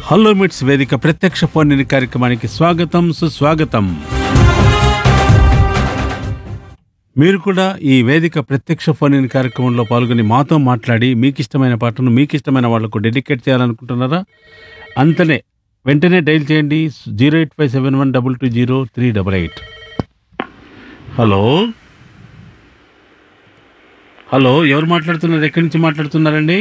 Hello మిట్స్ వేదిక ప్రత్యక్ష ఫోన్ ఇన్ కార్యక్రమానికి స్వాగతం సుస్వాగతం మీరు కూడా ఈ వేదిక ప్రత్యక్ష ఫోన్ ఇన్ కార్యక్రమంలో పాల్గొని మాతో మాట్లాడి మీకు ఇష్టమైన పాటను మీకు ఇష్టమైన వాళ్లకు డెడికేట్ చేయాలనుకుంటున్నారా అంతనే వెంటనే డైల్ చేయండి zero eight five seven one double two zero three double eight hello hello ఎవరు మాట్లాడుతున్నారు ఎక్కడి నుంచి మాట్లాడుతున్నారండి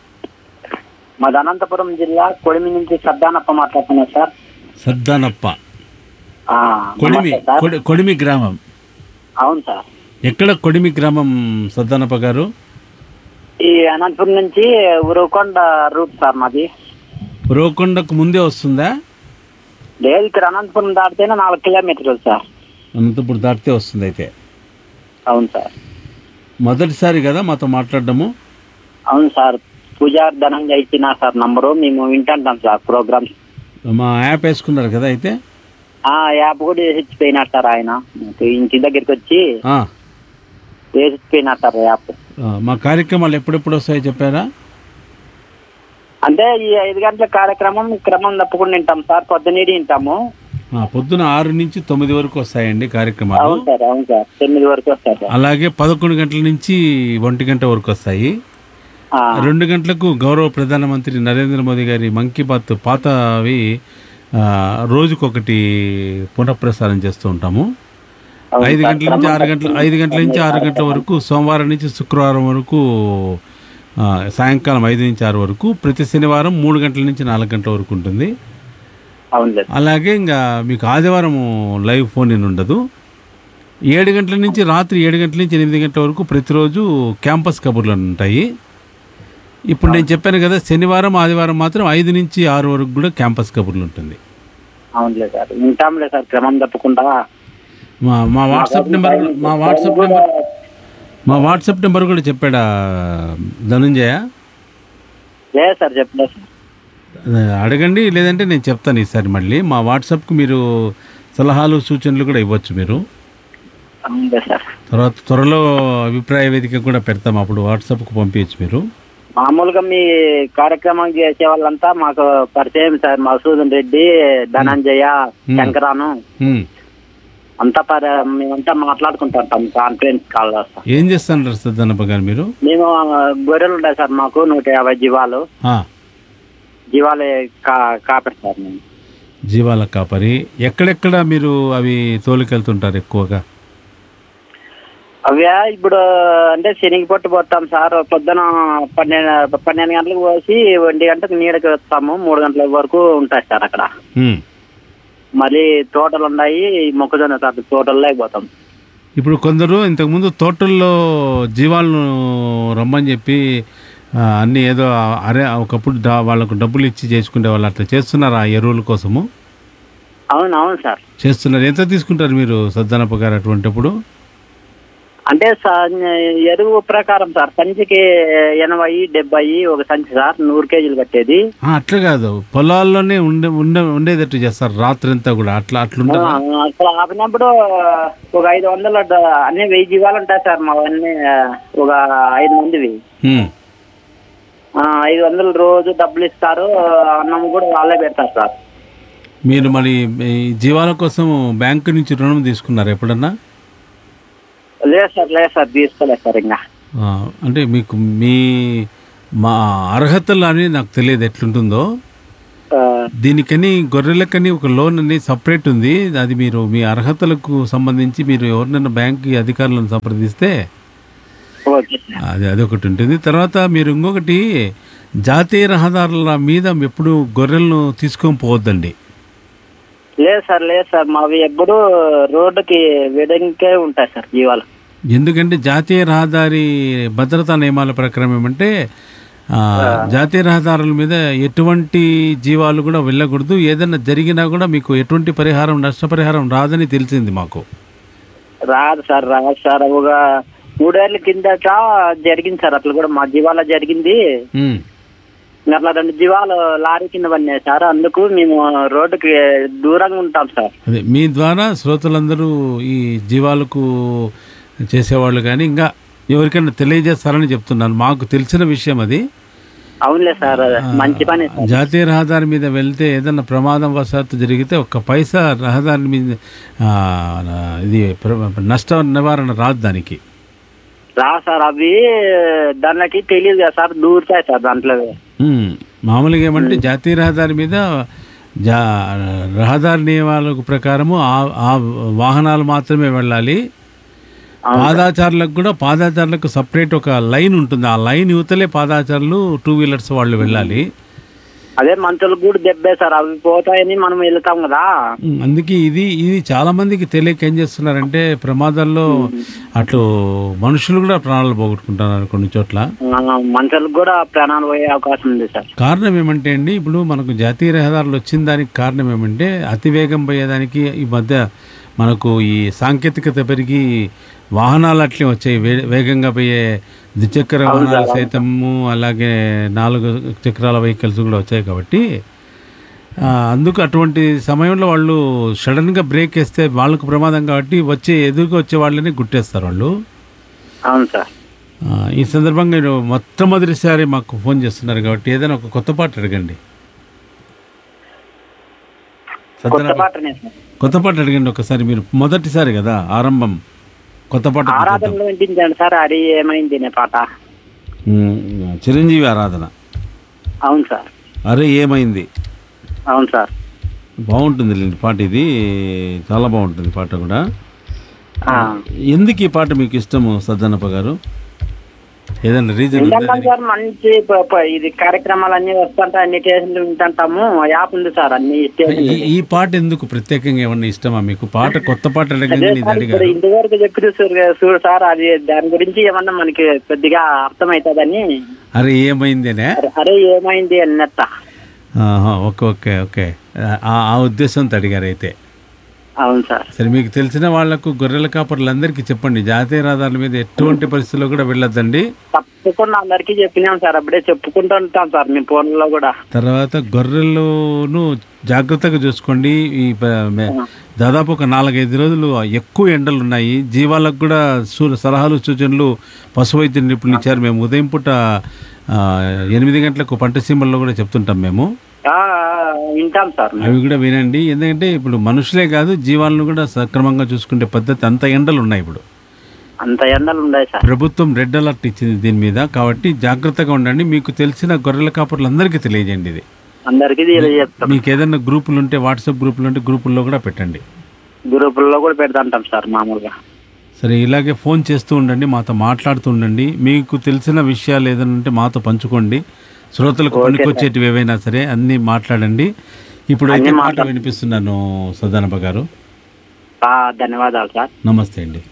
మాది అనంతపురం జిల్లా కొడిమి నుంచి సద్దానప్ప మాట్లాడుతున్నా సార్ సద్దానప్ప ఆ, కొడిమి నమస్తే సార్. కొడి- కొడిమి గ్రామం అవును సార్ ఎక్కడ కొడిమి గ్రామం సద్దానప్ప గారు ఈ అనంతపురం నుంచి ఉరవకొండ రూట్ సార్ మాది రోకొండకు ముందే వస్తుందా లేదు ఇక్కడ అనంతపురం దాటితేనే నాలుగు కిలోమీటర్లు సార్ అనంతపురం దాటితే వస్తుంది అయితే అవును సార్ మొదటిసారి కదా మాతో మాట్లాడడము అవును సార్ పూజారి ధనంజయ ఇచ్చిన సార్ నంబరు మేము వింటుంటాం సార్ ప్రోగ్రామ్స్ మా యాప్ వేసుకున్నారు కదా అయితే ఆ యాప్ కూడా వేసి ఇచ్చిపోయినారు సార్ ఆయన మాకు ఇంటి దగ్గరికి వచ్చి ఆ, వేసి ఇచ్చిపోయినారు సార్ యాప్ ఆ, మా కార్యక్రమాలు ఎప్పుడెప్పుడు వస్తాయో చెప్పారా అంటే ఈ ఐదు గంటల కార్యక్రమం క్రమం తప్పకుండా వింటాం సార్ పొద్దునీడి వింటాము ఆ, పొద్దున ఆరు నుంచి తొమ్మిది వరకు వస్తాయండి కార్యక్రమాలు అవును సార్ అవును సార్ తొమ్మిది వరకు వస్తారు సార్ అలాగే పదకొండు గంటల నుంచి ఒంటి గంట వరకు వస్తాయి ఆ, రెండు గంటలకు గౌరవ ప్రధానమంత్రి నరేంద్ర మోదీ గారి మన్ కీ బాత్ పాతవి ఆ, రోజుకొకటి పునఃప్రసారం చేస్తూ ఉంటాము అవును ఐదు సార్. గంటల నుంచి ఆరు గంటల ఐదు గంటల నుంచి ఆరు గంటల వరకు సోమవారం నుంచి శుక్రవారం వరకు ఆ, సాయంకాలం ఐదు నుంచి ఆరు వరకు ప్రతి శనివారం మూడు గంటల నుంచి నాలుగు గంటల వరకు ఉంటుంది అవును సార్ అలాగే ఇంకా మీకు ఆదివారం లైవ్ ఫోన్ ఇన్ ఉండదు ఏడు గంటల నుంచి రాత్రి ఏడు గంటల నుంచి ఎనిమిది గంటల వరకు ప్రతిరోజు క్యాంపస్ కబుర్లు ఉంటాయి ఇప్పుడు నేను చెప్పాను కదా శనివారం ఆదివారం మాత్రం ఐదు నుంచి ఆరు వరకు కూడా క్యాంపస్ కబుర్లు ఉంటుంది అవునులే సార్ వింటాంలే సార్ క్రమం తప్పకుండా మా మా వాట్సాప్ నెంబర్ కూడా- మా వాట్సాప్ నెంబర్ మా వాట్సాప్ నెంబర్ కూడా చెప్పాడా ధనుంజయ లేదు సార్ చెప్పలేదు సార్ అడగండి లేదంటే నేను చెప్తాను ఈసారి మళ్ళీ మా వాట్సాప్కి మీరు సలహాలు సూచనలు కూడా ఇవ్వచ్చు మీరు అవునులే సార్ తర్వాత త్వరలో అభిప్రాయ వేదిక కూడా పెడతాం అప్పుడు వాట్సాప్కు పంపించచ్చు మీరు మామూలుగా మీ కార్యక్రమం చేసే వాళ్ళంతా మాకు పరిచయం సార్ మసూదన్ రెడ్డి ధనంజయ శంకరాను హ్మ్. అంతా పరి మేమంతా మాట్లాడుకుంటుంటాం కాన్ఫరెన్స్ కాల్ వస్తాం ఏం చేస్తాను సద్దనప్ప గారు మీరు మేము గొర్రెలు ఉంటాయి సార్ మాకు నూట యాభై జీవాలు ఆ, జీవాలు కా కాపెడతారు సార్ మేము జీవాల కాపరి ఎక్కడెక్కడ మీరు అవి తోలుకెళ్తుంటారు ఎక్కువగా అవే ఇప్పుడు అంటే శనికి పొట్టు పోతాం సార్ పొద్దున పన్నెండు పన్నెండు గంటలకు పోసి ఒంటి గంటకు నీడకి వస్తాము మూడు గంటల వరకు ఉంటాయి సార్ అక్కడ హ్మ్. మళ్ళీ తోటలు ఉన్నాయి మొక్కజొన్న తోట తోటల్లో పోతాం ఇప్పుడు కొందరు ఇంతకుముందు తోటల్లో జీవాలను రమ్మని చెప్పి ఆ, అన్ని ఏదో అరే ఒకప్పుడు డా- వాళ్ళకు డబ్బులు ఇచ్చి చేసుకునే వాళ్ళు అట్లా చేస్తున్నారు ఆ ఎరువుల కోసము అవును అవును సార్ చేస్తున్నారు ఎంత తీసుకుంటారు మీరు సద్దనప్ప గారు అటువంటిప్పుడు అంటే స- ఎరువు ప్రకారం సార్ సంచికి ఎనభై డెబ్బై ఒక సంచి సార్ నూరు కేజీలు కట్టేది ఆ, అట్లా కాదు పొలాల్లోనే ఉండే ఉండే ఉండేటట్టు చేస్తారు రాత్రి అంతా కూడా అట్లా అట్లుంటారు ఆ, అక్కడ ఆపినప్పుడు ఒక ఐదు వందల డ- అన్ని వెయ్యి జీవాలు ఉంటాయి సార్ మావన్నీ ఒక ఐదు మందివి ఆ, ఐదు వందలు రోజు డబ్బులు ఇస్తారు అన్నం కూడా వాళ్ళే పెడతారు సార్ మీరు మరి ఈ జీవాల కోసం బ్యాంకు నుంచి రుణం తీసుకున్నారు ఎప్పుడన్నా లేదు సార్ లేదు సార్ తీసుకోలేదు సార్ ఇంకా ఆ, అంటే మీకు మీ మా అర్హతలు అని నాకు తెలియదు ఎట్లుంటుందో ఆ, దీనికని గొర్రెలకని ఒక లోన్ అని సపరేట్ ఉంది అది మీరు మీ అర్హతలకు సంబంధించి మీరు ఎవరినైనా బ్యాంక్ అధికారులను సంప్రదిస్తే ఓకే సార్ అది అదొకటి ఉంటుంది తర్వాత మీరు ఇంకొకటి జాతీయ రహదారుల మీద ఎప్పుడు గొర్రెలను తీసుకొని పోవద్దండి లేదు సార్ లేదు సార్ మావి ఎప్పుడు రోడ్డుకి వెడంకే ఉంటాయి సార్ జీవాలు ఎందుకంటే జాతీయ రహదారి భద్రతా నియమాల ప్రకారం ఏమంటే ఆ, జాతీయ రహదారుల మీద ఎటువంటి జీవాలు కూడా వెళ్ళకూడదు ఏదైనా జరిగినా కూడా మీకు ఎటువంటి పరిహారం నష్టపరిహారం రాదని తెలిసింది మాకు రాదు సార్ రాదు సార్ ఒక మూడేళ్ల కిందట జరిగింది సార్ అట్లా కూడా మా జీవాల జరిగింది ఉమ్. అట్లా రెండు జీవాలు లారీ కింద పడినాయి సార్ అందుకు మేము రోడ్డుకి దూరంగా ఉంటాం సార్ అదే మీ ద్వారా శ్రోతలందరూ ఈ జీవాలకు చేసేవాళ్ళు కానీ ఇంకా ఎవరికైనా తెలియజేస్తారని చెప్తున్నాను మాకు తెలిసిన విషయం అది అవునులే సార్ మంచి పని సార్ జాతీయ రహదారి మీద వెళ్తే ఏదైనా ప్రమాదం వశాత్తు జరిగితే ఒక్క పైసా రహదారి మీద ఆ, ఇది ప్ర- నష్ట నివారణ రాదు దానికి రా సార్ అవి దానికి తెలియదు కదా సార్ దూరుతాయి సార్ దాంట్లో ఉమ్, మామూలుగా ఏమంటే జాతీయ రహదారి మీద జా రహదారి నియమాల ప్రకారము ఆ ఆ వాహనాలు మాత్రమే వెళ్ళాలి పాదాచారులకు కూడా పాదాచారులకు సపరేట్ ఒక లైన్ ఉంటుంది ఆ లైన్ యువతలే పాదాచారులు టూ వీలర్స్ వాళ్ళు వెళ్ళాలి అదే మంచులకు కూడా దెబ్బే సార్ అవి పోతాయని మనం వెళ్తాం కదా ఉమ్, అందుకే ఇది ఇది చాలా మందికి తెలియక ఏం చేస్తున్నారంటే ప్రమాదాల్లో అట్లు మనుషులు కూడా ప్రాణాలు పోగొట్టుకుంటున్నారు కొన్ని చోట్ల ఆ, మనుషులకు కూడా ప్రాణాలు పోయే అవకాశం ఉంది సార్ కారణం ఏమంటే అండి ఇప్పుడు మనకు జాతీయ రహదారులు వచ్చిన దానికి కారణం ఏమంటే అతి వేగం పోయేదానికి ఈ మధ్య మనకు ఈ సాంకేతికత పెరిగి వాహనాలు అట్లే వచ్చాయి వే- వేగంగా పోయే ద్విచక్ర వాహనాలు సైతము అలాగే నాలుగు చక్రాల వెహికల్స్ కూడా వచ్చాయి కాబట్టి ఆ, అందుకు అటువంటి సమయంలో వాళ్ళు సడన్గా బ్రేక్ వేస్తే వాళ్ళకు ప్రమాదం కాబట్టి వచ్చే ఎదురుగా వచ్చే వాళ్ళని గుట్టేస్తారు వాళ్ళు అవును సార్ ఆ, ఈ సందర్భంగా మీరు మొట్టమొదటిసారి మాకు ఫోన్ చేస్తున్నారు కాబట్టి ఏదైనా ఒక కొత్త పాట అడగండి కొత్త సత్యనారాయణ పాటనే సార్ కొత్త పాట అడగండి ఒకసారి మీరు మొదటిసారి కదా ఆరంభం కొత్త పాట ఆరాధనలో వినిపించండి సార్ అది ఏమైంది అనే పాట ఉమ్, చిరంజీవి ఆరాధన అవును సార్ అరే ఏమైంది అవును సార్ బాగుంటుంది లేండి పాట ఇది చాలా బాగుంటుంది పాట కూడా ఆ. ఎందుకు ఈ పాట మీకు ఇష్టము సజ్జనప్ప గారు ఏదైనా రీజన్ ఉందా వింటాం సార్ మంచి ప- ప- ఇది కార్యక్రమాలు అన్ని వస్తుంటాయి అన్ని స్టేషన్లు వింటుంటాము యాప్ ఉంది సార్ అన్ని స్టేషన్ ఈ- ఈ పాట ఎందుకు ప్రత్యేకంగా ఏమన్నా ఇష్టమా మీకు పాట కొత్త పాట అడగండి ఇది ఇప్పుడు అడిగారు ఇంతవరకు చెప్పి చూడు సార్ అది దాని గురించి ఏమన్నా మనకి కొద్దిగా అర్థమవుతుందని అరే ఏమైందేనే అరే- అరే ఏమైంది అన్నట్ట ఆహా, ఓకే ఓకే ఓకే ఆ ఆ ఉద్దేశంతో అడిగారు అయితే అవును సార్ సరే మీకు తెలిసిన వాళ్లకు గొర్రెల కాపర్లందరికీ చెప్పండి జాతీయ రహదారుల మీద ఎటువంటి పరిస్థితుల్లో కూడా వెళ్ళొద్దండి తప్పకుండా అందరికీ చెప్పినాం సార్ అప్పుడే చెప్పుకుంటూ ఉంటాం సార్ మీ ఫోన్లో కూడా తర్వాత గొర్రెలను జాగ్రత్తగా చూసుకోండి ఈ ప- మే- దాదాపు ఒక నాలుగైదు రోజులు ఎక్కువ ఎండలు ఉన్నాయి జీవాలకు కూడా సూ- సలహాలు సూచనలు పశు వైద్య నిపుణులు ఇచ్చారు మేము ఉదయం పూట ఆ, ఎనిమిది గంటలకు పంట సీమల్లో కూడా చెప్తుంటాం మేము ఆ, వింటాం సార్ అవి కూడా వినండి ఎందుకంటే ఇప్పుడు మనుషులే కాదు జీవాలను కూడా సక్రమంగా చూసుకునే పద్ధతి అంత ఎండలు ఉన్నాయి ఇప్పుడు అంత ఎండలు ఉన్నాయి సార్ ప్రభుత్వం రెడ్ అలర్ట్ ఇచ్చింది దీని మీద కాబట్టి జాగ్రత్తగా ఉండండి మీకు తెలిసిన గొర్రెల కాపర్లందరికీ తెలియజేయండి ఇది అందరికీ చెప్తాం మీకు ఏదైనా గ్రూపులు ఉంటే వాట్సాప్ గ్రూపులు ఉంటే గ్రూపుల్లో కూడా పెట్టండి గ్రూపుల్లో కూడా పెడతాంటాం సార్ మామూలుగా సరే ఇలాగే ఫోన్ చేస్తూ ఉండండి మాతో మాట్లాడుతూ ఉండండి మీకు తెలిసిన విషయాలు ఏదైనా ఉంటే మాతో పంచుకోండి శ్రోతలకు పనికొచ్చేటివి ఏవైనా సరే అన్నీ మాట్లాడండి ఇప్పుడు అయితే మాట వినిపిస్తున్నాను సదానప్ప గారు ఆ, ధన్యవాదాలు సార్ నమస్తే అండి